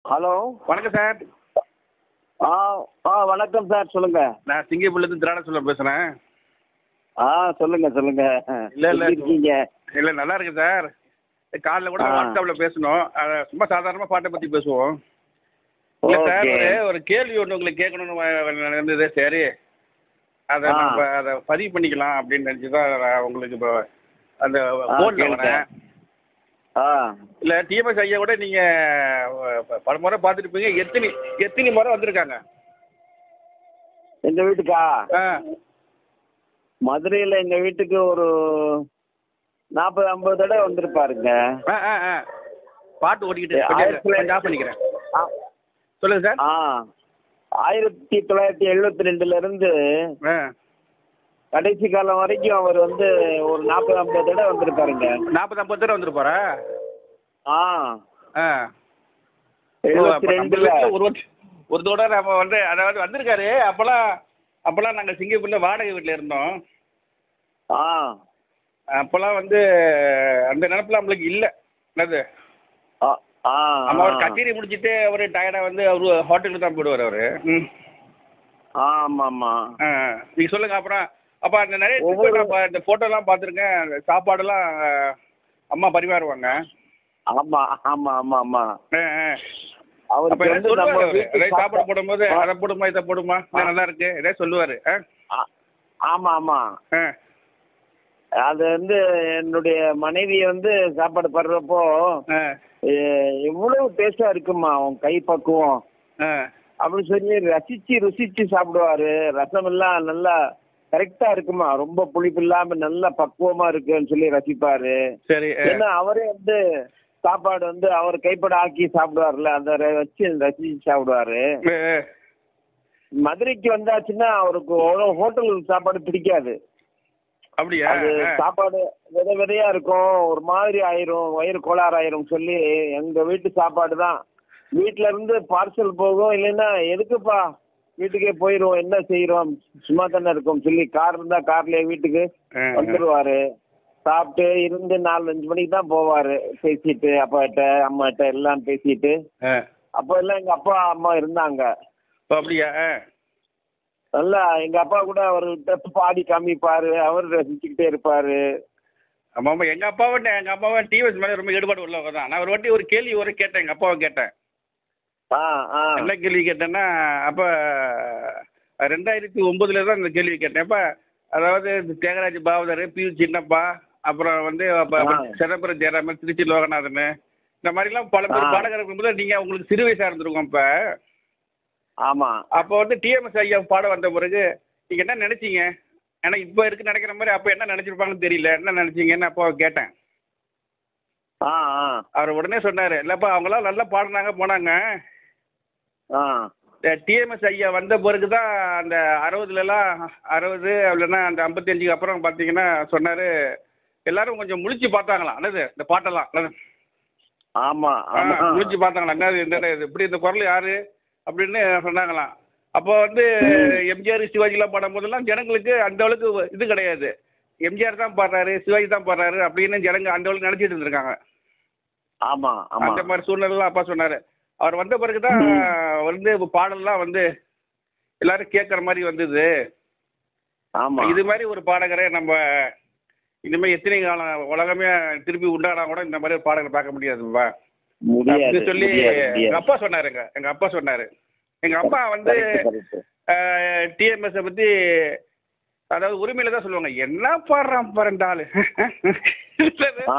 Hello வணக்கம் sir ஆ ஆ வணக்கம் sir சொல்லுங்க நான் சிங்கப்பூர்லேருந்து திராட சொல்ல பேசுகிறேன் ஆ சொல்லுங்க சொல்லுங்க இல்ல, இல்ல. எப்படி இருக்கீங்க இல்லை நல்லா இருக்கு சார் காலைல கூட ஆ. வாட்ஸ்அப்பில் பேசணும் அதை சும்மா சாதாரணமாக பாட்டை பற்றி பேசுவோம் இல்லை சார் ஓகே ஒரு ஒரு கேள்வி ஒன்று உங்களுக்கு கேட்கணும்னு வ- இருந்தது சரி அதை ஆ. நம்ம அதை பதிவு பண்ணிக்கலாம் அப்படின்னு நினச்சி தான் நான் உங்களுக்கு இப்போ அந்த ஆ, ஃபோனில் கேளுங்க. வரேன் ஆ இல்லை டிஎம்எஸ் ஐயா கூட நீங்கள் பல முறை பார்த்துருப்பீங்க எத்தனை எத்தனை முறை வந்திருக்காங்க எங்க வீட்டுக்கா ஆ மதுரையில் எங்க வீட்டுக்கு ஒரு நாற்பது ஐம்பது தடவை வந்திருப்பாருங்க ஆ ஆ ஆ பாட்டு ஓட்டிக்கிட்டு ஏ, கொஞ்சம் ஆயிரத்தி கொஞ்சம் ஆஃப் பண்ணிக்கிறேன் ஆ சொல்லுங்கள் சார் ஆ ஆயிரத்தி தொள்ளாயிரத்தி எழுபத்தி ரெண்டுல இருந்து ஆ கடைசி காலம் வரைக்கும் அவர் வந்து ஒரு நாற்பது ஐம்பது தடவை வந்திருக்காருங்க நாற்பது ஐம்பது தடவை வந்துருப்பாரா ஆ ஆ ஓ, எழுபத்தி அப்ப நம்ம ரெண்டுல வீட்ல ஒரு வாட்டி- ஒரு தடவை நம்ம வந்து அதாவது வந்திருக்காரு அப்போல்லாம் அப்போல்லாம் நாங்கள் சிங்கப்பூரில் வாடகை வீட்டில் இருந்தோம் ஆ அப்போல்லாம் வந்து அந்த நினப்பில் நம்மளுக்கு இல்லை என்னது ஆ ஆ நம்ம அவர் கச்சேரி முடிச்சுட்டு அவர் டயர்டாக வந்து அவர் ஹோட்டலுக்கு தான் போயிடுவார் அவர் ம் ஆமாம் ஆமாம் ஆ நீங்கள் சொல்லுங்கள் அப்புறம் அப்போ அந்த நிறைய ஒவ்வொரு- trip நான் பா- இந்த ஃபோட்டோலாம் பார்த்துருக்கேன் அந்த சாப்பாடெல்லாம் அம்மா பரிமாறுவாங்க ஆமா ஆமா ஆமா ஆமா ஆ ஆ அவருக்கு அப்போ வந்து சொல்லுவார் நம்ம அவர் வீட்டு ஏதாவது சாப்பாடு சாப்பா- போடும்போது ஆ. அதை போடுமா இதை போடுமா இது நல்லா இருக்கு ஏதாவது சொல்லுவார் ஆ ஆ- ஆமா ஆமா ஆ அது வந்து என்னுடைய மனைவி வந்து சாப்பாடு படுறப்போ ஆ எ- எவ்வளவு டேஸ்டா இருக்குமா உன் கை பக்குவம் ஆ அப்படின்னு சொல்லி ரசிச்சு ருசிச்சு சாப்பிடுவாரு ரசம் எல்லாம் நல்லா கரெக்டா இருக்குமா ரொம்ப புளிப்பு இல்லாம நல்லா பக்குவமா இருக்குன்னு சொல்லி ரசிப்பாரு சரி ஆ. ஏன்னா அவரே வந்து சாப்பாடு வந்து அவர் கைப்பட ஆக்கி சாப்பிடுவார்ல அதை ர- வச்சு ரசிச்சு சாப்பிடுவாரு ஆ, ஆ. மதுரைக்கு வந்தாச்சுன்னா அவருக்கு அவ்வளோ ஹோட்டல் சாப்பாடு பிடிக்காது அப்படியா அது ஆ. சாப்பாடு வித விதையா இருக்கும் ஒரு மாதிரி ஆயிரும் வயிறு கோளாறு ஆயிரும் சொல்லி எங்க வீட்டு சாப்பாடு தான் வீட்ல இருந்து பார்சல் போகும் இல்லைன்னா எதுக்குப்பா வீட்டுக்கே போயிரும் என்ன செய்யறோம் சும்மா தானே இருக்கோம் சொல்லி கார் இருந்தா கார்லயே வீட்டுக்கு ஆ, ஆ. வந்துருவாரு சாப்பிட்டு இருந்து நாலு அஞ்சு மணிக்கு தான் போவாரு பேசிட்டு அப்பாட்ட அம்மாட்ட எல்லாம் பேசிட்டு ஆ. அப்போ எல்லாம் எங்க அப்பா அம்மா இருந்தாங்க ஓ, அப்படியா ஆ. நல்லா எங்க அப்பா கூட அவர்கிட்ட பாடி காமிப்பாரு அவர் ரசிச்சுக்கிட்டே இருப்பாரு ஆமா ஆமா எங்க அப்பாவை எங்க அப்பாவை டிவிஎஸ் மேல ரொம்ப ஈடுபாடு உள்ளவங்க தான் நான் ஒரு வாட்டி ஒரு கேள்வி ஒரு கேட்டேன் எங்க அப்பாவை கேட்டேன் ஆ ஆ என்ன கேள்வி கேட்டேன்னா அப்ப ரெண்டாயிரத்தி ஒன்பதுல தான் இந்த கேள்வி கேட்டேன் அப்ப அதாவது இந்த தியாகராஜ பாவதர் பி சின்னப்பா அப்புறம் வந்து அப்ப ஆ. சிதம்பரம் ஜெயராமன் திருச்சி லோகநாதன் இந்த மாதிரிலாம் பல பேர் ஆ. பாடகர் இருக்கும்போது நீங்க உங்களுக்கு சிறு வயசா இருந்திருக்கும் இப்ப ஆமா அப்போ வந்து டிஎம்எஸ் ஐயா பாட வந்த பிறகு நீங்க என்ன நினைச்சீங்க ஏன்னா இப்போ இருக்கு நினைக்கிற மாதிரி அப்போ என்ன நினைச்சிருப்பாங்கன்னு தெரியல என்ன நினைச்சீங்கன்னு அப்போ கேட்டேன் ஆ ஆ அவர் உடனே சொன்னார் இல்லைப்பா அவங்களாம் நல்லா பாடினாங்க போனாங்க ஆ டிஎம்எஸ் ஐயா வந்த பிறகு தான் அந்த அறுபதுலலாம் அறுபது இல்லைன்னா அந்த ஐம்பத்தஞ்சுக்கு அப்புறம் பார்த்தீங்கன்னா சொன்னார் எல்லாரும் கொஞ்சம் முழிச்சு பார்த்தாங்களாம் என்னது இந்த பாட்டெல்லாம் என்னது ஆமா ஆ, ஆமா முழிச்சு பார்த்தாங்களா என்னது இந்த இது இப்படி இந்த குரல் யாரு அப்படின்னு சொன்னாங்களாம் அப்போ வந்து எம்ஜிஆர் சிவாஜிலாம் பாடும்போதெல்லாம் ஜனங்களுக்கு அந்த அளவுக்கு இது கிடையாது எம்ஜிஆர் தான் பாடுறாரு சிவாஜி தான் பாடுறாரு அப்படின்னு ஜனங்க அந்த அளவுக்கு நினச்சிட்டு இருந்திருக்காங்க ஆமா ஆமா அந்த மாதிரி சூழ்நிலைலாம் அப்பா சொன்னார் அவர் வந்த பிறகு தான் வந்து பாடல்லாம் வந்து எல்லாரும் கேட்குற மாதிரி வந்தது ஆமா இது மாதிரி ஒரு பாடகரை நம்ம இனிமேல் எத்தனை காலம் உலகமே திருப்பி உண்டானா கூட இந்த மாதிரி ஒரு பாடகரை பார்க்க முடியாதுப்பா முடியாது அப்படின்னு சொல்லி முடியாது, எங்க முடியாது. அப்பா சொன்னாருங்க எங்க அப்பா சொன்னாரு எங்க அப்பா வந்து Correct, correct. டிஎம்எஸ் பத்தி அதாவது உரிமையில தான் சொல்லுவாங்க என்ன பாடுறான் பாருந்த ஆளு ஆ.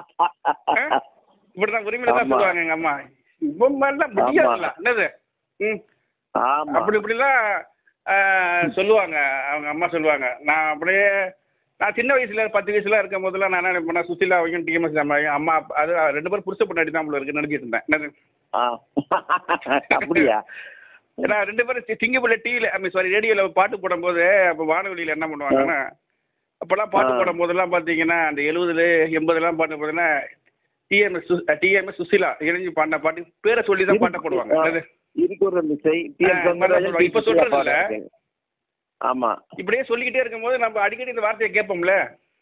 இப்படிதான் உரிமையில தான் ஆமா. சொல்லுவாங்க எங்க அம்மா இவன் மாதிரிலாம் முடியாதுல்ல என்னது ம் ஆமா அப்படி இப்படிலாம் ஆ, சொல்லுவாங்க அவங்க அம்மா சொல்லுவாங்க நான் அப்படியே நான் சின்ன வயசுல பத்து வயசுல இருக்கும் போதெல்லாம் நான் என்ன நினைப்பேன் சுசிலா அவங்க டிஎம்எஸ் அம்மா அம்மா அப்பா- அது ரெண்டு பேரும் புருஷ பொண்ணாடி தான் இருக்கு நினைச்சிட்டு இருந்தேன் என்னது ஆ. அப்படியா ஏன்னா ரெண்டு பேரும் சி- சிங்கப்பூர்ல டிவியில் ஐ மீன் சாரி ரேடியோவில் பாட்டு போடும்போது அப்போ வானொலியில் என்ன பண்ணுவாங்கன்னா அப்போல்லாம் பாட்டு ஆ. போடும் போதெல்லாம் பார்த்தீங்கன்னா அந்த எழுபதுல எண்பதுலாம் பாட்டு போதுன்னா டிஎம்எஸ் டிஎம்எஸ் சுசிலா இணைஞ்சு பாடின பாட்டு பேரை சொல்லி தான் பாட்டை போடுவாங்க ஆ. என்னது இதுக்கு ஒரு மிசை டி எம் ஆ, சௌந்தரராஜன், சொல்லுவாங்க. இப்ப டி. சுசீலா சொல்றதில்ல. பாடுறாங்க. ஆமா இப்படியே சொல்லிக்கிட்டே இருக்கும்போது நம்ம அடிக்கடி இந்த வார்த்தையை கேட்போம்ல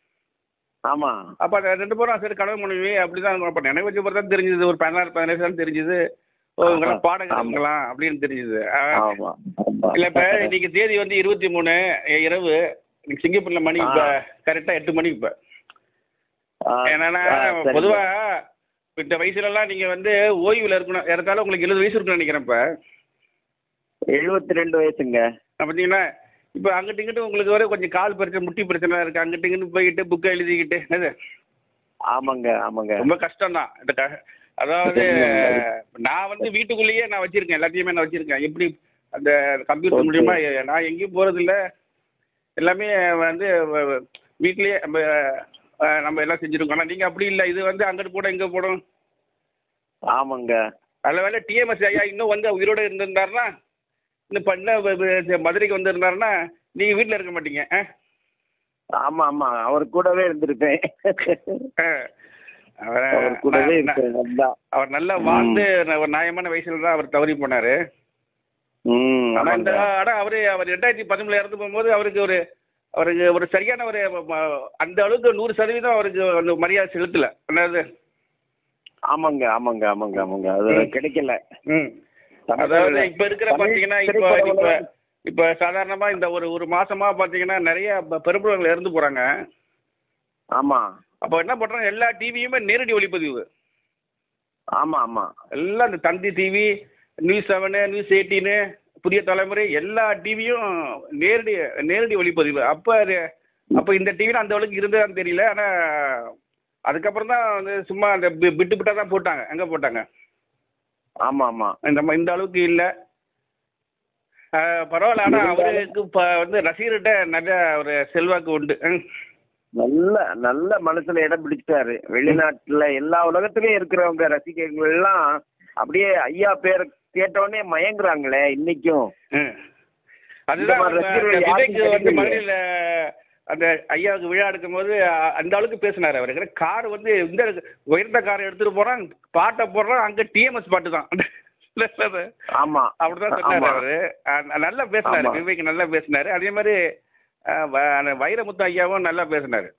ஆமா அப்போ அந்த ரெண்டு பேரும் சரி கனவு மனைவி அப்படி தான் அப்போ நினைவு வச்ச தான் தெரிஞ்சது ஒரு பதினாறு பதினேழு தான் தெரிஞ்சது ஓ இவங்கெல்லாம் ஆமா. பாடகர்களா அப்படின்னு தெரிஞ்சுது ஆ. ஆமா ஆமா இல்ல இப்ப இன்னைக்கு தேதி வந்து இருபத்தி மூணு இரவு இன்னைக்கு சிங்கப்பூர்ல மணி இப்ப ஆ. கரெக்டா எட்டு மணி இப்ப ஆ, என்னன்னா ஆ, சரிங்க. பொதுவா இப்ப இந்த வயசுல எல்லாம் நீங்க வந்து ஓய்வுல இருக்கணும் ஏறத்தாலும் உங்களுக்கு எழுபது வயசு இருக்குன்னு நினைக்கிறேன் இப்ப எழுபத்தி ரெண்டு வயசுங்க நான் பார்த்தீங்கன்னா இப்போ அங்கிட்டு இங்கிட்டு உங்களுக்கு வர கொஞ்சம் கால் பிரச்சனை முட்டி பிரச்சனை இருக்கு அங்கிட்டு இங்கிட்டு போயிட்டு புக்கை எழுதிக்கிட்டு என்னது ஆமாங்க ஆமாங்க ரொம்ப கஷ்டம் தான் இந்த க- அதாவது நான் வந்து வீட்டுக்குள்ளேயே நான் வச்சிருக்கேன் எல்லாத்தையுமே நான் வச்சிருக்கேன் எப்படி அந்த கம்ப்யூட்டர் Okay. மூலியமா நான் எங்கேயும் போறதில்ல எல்லாமே வந்து வ- வ- வீட்லயே நம்ம அஹ், நம்ம எல்லாம் செஞ்சிருக்கோம் ஆனால் நீங்கள் அப்படி இல்லை இது வந்து அங்கிட்டு போடும் இங்கே போடும் ஆமாங்க அதில் வேலை டிஎம்எஸ் ஐயா இன்னும் வந்து உயிரோட இருந்திருந்தாருன்னா இன்னும் பண்ண வ- வ- மதுரைக்கு வந்திருந்தாருன்னா நீங்கள் வீட்டில் இருக்க மாட்டீங்க ஆ ஆமா ஆமா அவர் கூடவே இருந்திருப்பேன் அவர் அவர் கூடவே ந- இருப்பேன் நல்லா அவர் நல்லா வாழ்ந்து ஒரு நியாயமான வயசுல தான் அவர் தவறி போனாரு ம் ஆனா இந்த ஆமாங்க ஆனா அவரு அவர் ரெண்டாயிரத்தி பதிமூணுல இறந்து போகும்போது அவருக்கு ஒரு அவருக்கு ஒரு சரியான ஒரு ம- அந்த அளவுக்கு நூறு சதவீதம் அவருக்கு அந்த மரியாதை செலுத்தல அதாவது ஆமாங்க ஆமாங்க ஆமாங்க ஆமாங்க அது ம். கிடைக்கல ம் தமிழ் அதாவது இப்ப இருக்கிற தமிழ் பாத்தீங்கன்னா இப்ப திரைப்பட இப்ப உலகம் இப்ப சாதாரணமா இந்த ஒரு ஒரு மாசமா பாத்தீங்கன்னா நிறைய ப- பெரும்புறவர்கள் இறந்து போறாங்க ஆமா அப்போ என்ன பண்றாங்க எல்லா டிவியுமே நேரடி ஒளிப்பதிவு ஆமா ஆமா எல்லாம் இந்த Thanthi TV news seven news eighteen Puthiya Thalaimurai எல்லா டிவியும் நேரடி நேரடி ஒளிப்பதிவு அப்போ அது அப்போ இந்த டிவியில் அந்த அளவுக்கு இருந்ததான்னு தெரியல ஆனால் அதுக்கப்புறம் தான் வந்து சும்மா அந்த பி- பிட்டு பிட்டாக தான் போட்டாங்க எங்கே போட்டாங்க ஆமா ஆமா இந்த ம- இந்த அளவுக்கு இல்லை பரவாயில்ல ஆனால் அவருக்கு இப்போ வந்து ரசிகர்கிட்ட நல்ல ஒரு செல்வாக்கு உண்டு ம். நல்ல நல்ல மனசுல இடம் பிடிச்சிட்டாரு வெளிநாட்டுல எல்லா உலகத்திலயும் இருக்கிறவங்க ரசிகர்கள் எல்லாம் அப்படியே ஐயா பேர் கேட்டவுடனே மயங்குறாங்களே இன்னைக்கும் ம். அதுதான் மாதிரி அந்த ரசிகர்கள் விவேக் யாருக்கும் வந்து கிடைக்கலையே. மகளிர்ல அந்த ஐயாவுக்கு விழா எடுக்கும்போது அ- அந்த அளவுக்கு பேசினார் அவர் கார் வந்து இந்த உயர்ந்த கார் எடுத்துட்டு போறான் பாட்டை போடுறான் அங்க டிஎம்எஸ் பாட்டு தான் ஆமா அப்படிதான் சொன்னாரு ஆமா. அவரு அஹ் நல்லா பேசினாரு ஆமா. விவேக் நல்லா பேசினாரு அதே மாதிரி அஹ், வ- அந்த வைரமுத்து ஐயாவும் நல்லா பேசினாரு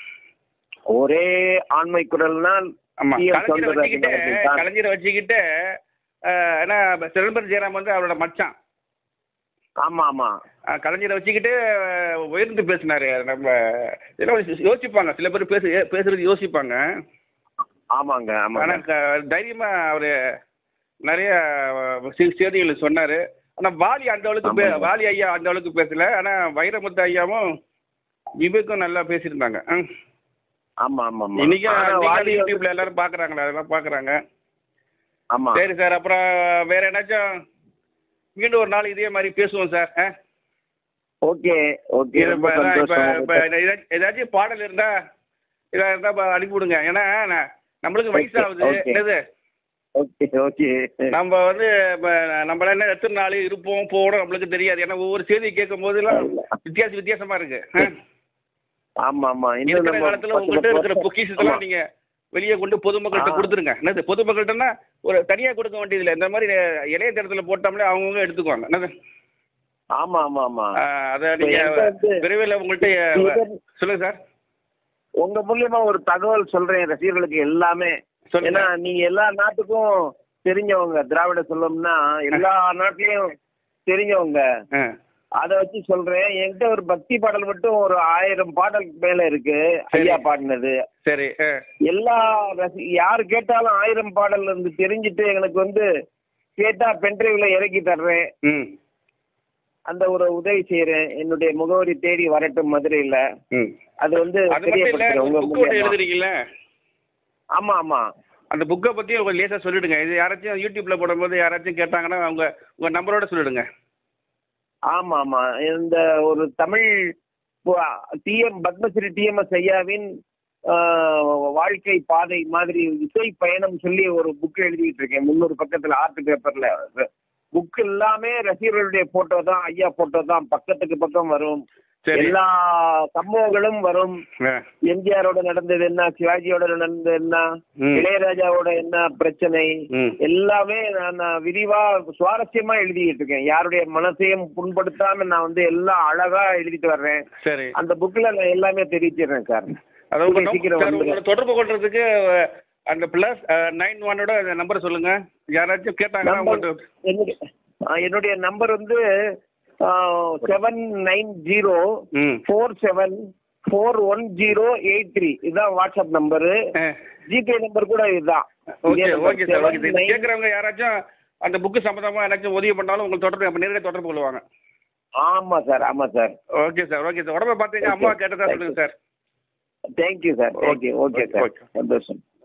ஒரே ஆண்மை குரல்னா ஆமா டி.எம். கலைஞரை சௌந்தரராஜன் வச்சுக்கிட்டு அவர்கள் தான். கலைஞரை வச்சுக்கிட்டு அஹ், ஏன்னா சிதம்பரம் ஜெயராம் வந்து அவரோட மச்சான் ஆமா ஆமா அஹ் கலைஞரை வச்சுக்கிட்டு அஹ், உயர்ந்து பேசினாரு நம்ம இதெல்லாம் யோசிப்பாங்க சில பேர் பேசு பேசுறது யோசிப்பாங்க ஆமாங்க ஆனா ஆமாங்க க- தைரியமா அவரு நிறைய அஹ், செ- செய்திகள் சொன்னாரு ஆனா வாலி அந்த அளவுக்கு பே- ஆமாங்க. வாலி ஐயா அந்த அளவுக்கு பேசல ஆனா வைரமுத்து ஐயாவும் விவேக்கும் நல்லா பேசியிருந்தாங்க ம். ஆமா ஆமா ஆமா இன்னைக்கு ஆனா இன்னைக்கு வாலி வந்து- யூடியூப்ல எல்லாரும் பாக்குறாங்களா அதெல்லாம் பாக்குறாங்க ஆமா சரி சார் அப்புறம் வேற ஏதாச்சும் மீண்டும் ஒரு நாள் இதே மாதிரி பேசுவோம் சார் ஆ ஓகே ஓகே இது ரொம்ப இப்ப அதான் இப்ப சந்தோஷம் இப்ப ஏதாச்சும் ஏதாச்சும் பாடல் இருந்தா இதா இருந்தா ப- அனுப்பி விடுங்க ஏன்னா ந- நம்மளுக்கு வயசாகுது Okay. என்னது ஓகே ஓகே நம்ம வந்து இப்ப நம்மள என்ன எத்தனை நாள் இருப்போம் போகணும் நம்மளுக்கு தெரியாது ஏன்னா ஒவ்வொரு செய்தி கேட்கும் போதெல்லாம் வித்தியாச வித்தியாசமா இருக்கு ஆ? ஆமா ஆமா இன்னும் இருக்கிற நம்ம காலத்துல பத்து உங்ககிட்ட பத்து இருக்கிற வருஷம் பொக்கிஷத்தெல்லாம் ஆமா. நீங்க வெளியே கொண்டு பொதுமக்கள்கிட்ட ஆ. கொடுத்துருங்க என்னது பொதுமக்கள்கிட்டனா ஒரு தனியா கொடுக்க வேண்டியதில்லை இந்த மாதிரி இளையதளத்துல போட்டோம்லே அவங்கவுங்க எடுத்துக்குவாங்க என்னது ஆமா ஆமா ஆமா ஆ, அதை இப்ப நீங்க என்கிட்ட வந்து- விரைவில் உங்கள்கிட்ட இது- சொல்லுங்க சார் உங்க மூலியமா ஒரு தகவல் சொல்றேன் ரசிகர்களுக்கு எல்லாமே சொல்லுங்க. ஏன்னா நீங்க எல்லா நாட்டுக்கும் தெரிஞ்சவங்க திராவிட செல்வம்னா எல்லா நாட்டிலையும் தெரிஞ்சவங்க ஆ அத வச்சு சொல்றேன் என்கிட்ட ஒரு பக்தி பாடல் மட்டும் ஒரு ஆயிரம் பாடல் மேல இருக்கு சரி. ஐயா பாடினது சரி ஆ எல்லா ரசி யாரு கேட்டாலும் ஆயிரம் பாடல் இருந்து தெரிஞ்சுட்டு எனக்கு வந்து கேட்டா பென்ட்ரைவ்ல இறக்கி தர்றேன் ம் அந்த ஒரு உதவி செய்யறேன் என்னுடைய முகவரி தேடி வரட்டும் மதுரையில ம் அது வந்து அது மட்டும் இல்ல தெரியப்படுத்துறேன் உங்க புக் ஒன்று மூலியமா. எழுதுறீங்கல்ல ஆமா ஆமா அந்த புக்கை பத்தி ஒரு லேசா சொல்லிடுங்க இது யாராச்சும் யூடியூப்ல போடும்போது யாராச்சும் கேட்டாங்கன்னா அவங்க உங்க நம்பரோட சொல்லிடுங்க ஆமா ஆமா இந்த ஒரு தமிழ் டிஎம் பத்மஸ்ரீ டிஎம்எஸ் ஐயாவின் ஆஹ், வாழ்க்கை பாதை மாதிரி இசை பயணம் சொல்லி ஒரு புக் எழுதிட்டு இருக்கேன் முந்நூறு பக்கத்துல ஆர்ட் பேப்பர்ல புக் எல்லாமே ரசிகர்களுடைய போட்டோ தான் ஐயா போட்டோ தான் பக்கத்துக்கு பக்கம் வரும் சரி எல்லா சம்பவங்களும் வரும் ஆ. எம்ஜிஆரோட நடந்தது என்ன சிவாஜியோட நடந்தது என்ன ம். இளையராஜாவோட என்ன பிரச்சனை ம் எல்லாமே நான் நான் விரிவா சுவாரஸ்யமா எழுதிட்டு இருக்கேன் யாருடைய மனசையும் புண்படுத்தாம நான் வந்து எல்லாம் அழகா எழுதிட்டு வர்றேன் சரி அந்த புக்ல நான் எல்லாமே தெரிவிச்சிடுறேன் சார் அது உங்க கூடிய நோ- சீக்கிரம் சார் வந்துடும். உங்களை தொடர்பு கொள்றதுக்கு அந்த ப்ளஸ் நைன் ஒன்னோட நம்பர் சொல்லுங்கள் யாராச்சும் கேட்டாங்கன்னா நம்பர் உங்கள்கிட்ட என்னுடைய ஆ, என்னுடைய நம்பர் வந்து செவன் நைன் ஜீரோ ம் four seven four one zero eight three இதுதான் வாட்ஸ்அப் நம்பரு ஆ ஜிபே நம்பர் கூட இதுதான் okay okay sir okay sir கேட்குறவங்க யாராச்சும் அந்த புக்கு சம்மந்தமாக யாராச்சும் உதவி பண்ணாலும் உங்களுக்கு தொடர்பு அப்போ நேரடியாக தொடர்பு கொள்வாங்க ஆமா சார் ஆமா sir okay sir okay sir உடம்ப பார்த்தீங்க அம்மா கேட்டதா சொல்லுங்கள் sir thank you sir thank you okay sir okay. சந்தோஷம்